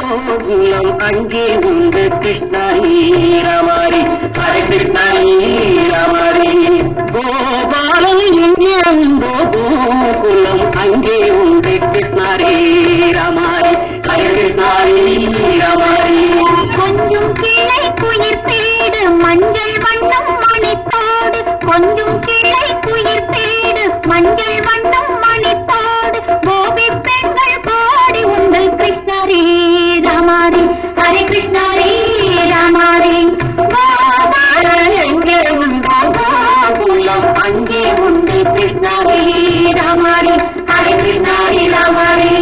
கோகுலம் அங்கே உண்டு கிருஷ்ணாரி ராமாரி ஹரே கிருஷ்ணாரி ராமாரி கோபாலன் எங்கே உண்டோ கோகுலம் அங்கே உண்டு கிருஷ்ணாரி ராமாரி ஹரே கிருஷ்ணாரி ராமாரி கொஞ்சம் கிளை குயிர் பேடு மஞ்சள் வண்ணம் மணித்தோடு கொஞ்சம் கிளை குயிர் பேடு மஞ்சள் வண்ணம் மணித்தோடு கோபி பெண்கள் பாடி உண்டு கிருஷ்ணரே ராமாரி ஹரே கிருஷ்ணரே ராமாரி கோபாலன் எங்கே உண்டோ கோகுலம் அங்கே உண்டு கிருஷ்ணாரி ராமாரி ஹரே கிருஷ்ணாரி ராமாரி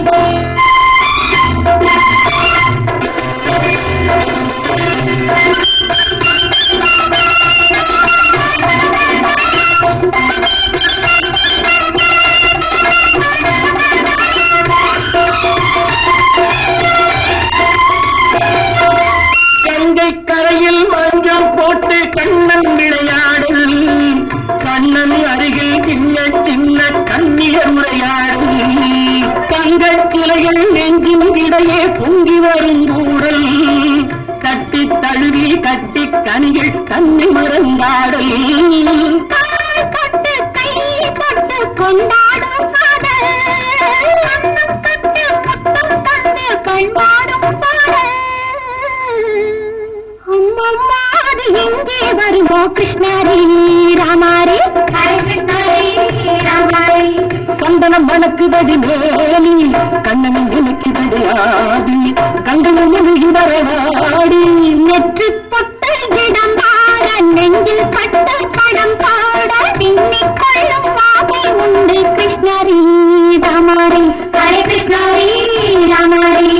கங்கை கரையில் மஞ்சள் போட்டு கண்ணன் விளையாடு கண்ணன் அருகில் சின்ன சின்ன கண்ணியர் உரையாடு தங்கச் சிலைகள் நெஞ்சின் இடையே பொங்கி வரும் ஊடல் கட்டி தழுவி கட்டி கனிகள் கண்ணி மறந்தாடல் கால் தொட்டு கை தொட்டு கொண்டாடும் காதல் அன்னம் தொட்டு முத்தம் தந்து கண்பாடும் பாடல் அம்மம்மா அது எங்கே வருமோ கிருஷ்ணரே ராமாரே ஹரே கிருஷ்ணரே ராமாரே சந்தனம் மணக்குதடி மேலி கண்ணனை நினைக்குதடி ஆடி கங்கனை எழுகி வரவாடி நெற்றி பொட்டு இடம் பாட நெஞ்சில் பட்டு படம் பாட பின்னிக் கொள்ளும் வாகை உண்டு கிருஷ்ணரே ராமாரே ஹரே கிருஷ்ணரே ராமாரே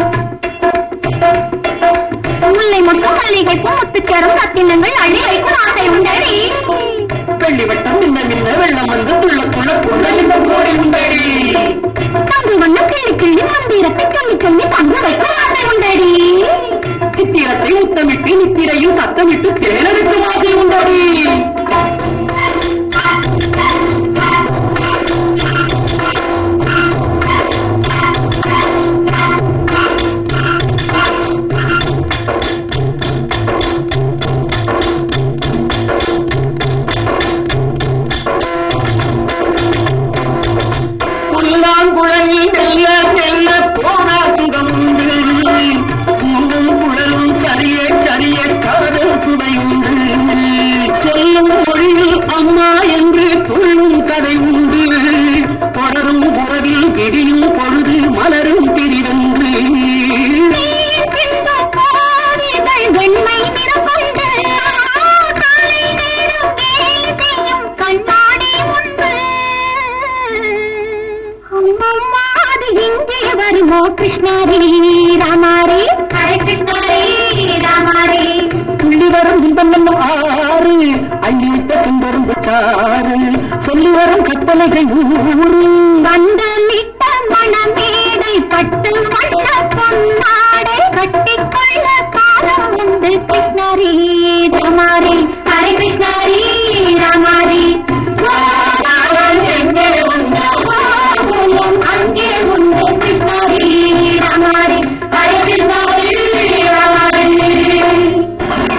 முல்லை மட்டும் மல்லிகை பூ முத்துச்சரம் ரத்தினங்கள் அள்ளி வைக்கும் ஆசை உண்டடி வெள்ளி வட்டம் மின்ன மின்ன வெள்ளம் வந்து துள்ள துள்ள துள்ள இந்த கோடி உண்டடி தங்கு வண்ணம் கிள்ளி கிள்ளி மந்திரத்தை சொல்லி சொல்லி தங்க வைக்கும் ஆசை உண்டடி சித்திரத்தை முத்தமிட்டு நித்திரையும் சத்தமிட்டு தேனருக்கு மாதிரி உண்டடி புல்லாங்குழலில் மெல்ல மெல்ல போனா சுகம் உண்டு முன்னும் குழலும் சரிய சரிய காதல் சுவை உண்டு சொல்லும் மொழியில் அம்மா என்று சொல்லும் கதை உண்டு தொடரும் உறவில் பிரியும் பொழுது மலரும் பிரிவென்று பின்பு கோவில்கள் வெண்மை நிறம் கொண்டு காலை நேரம் வேலை செய்யும் கண்ணாடி உண்டு அம்மம்மா அது இங்கே வருமோ கிருஷ்ணாரி ராமாரி ஹரே கிருஷ்ணாரி ராமாரி துள்ளி வரும் இன்பம் என்னும் ஆறு அள்ளிவிட்ட செம்பரும் சாறு சொல்லி வரும் கற்பனைகள் ஊறு வந்த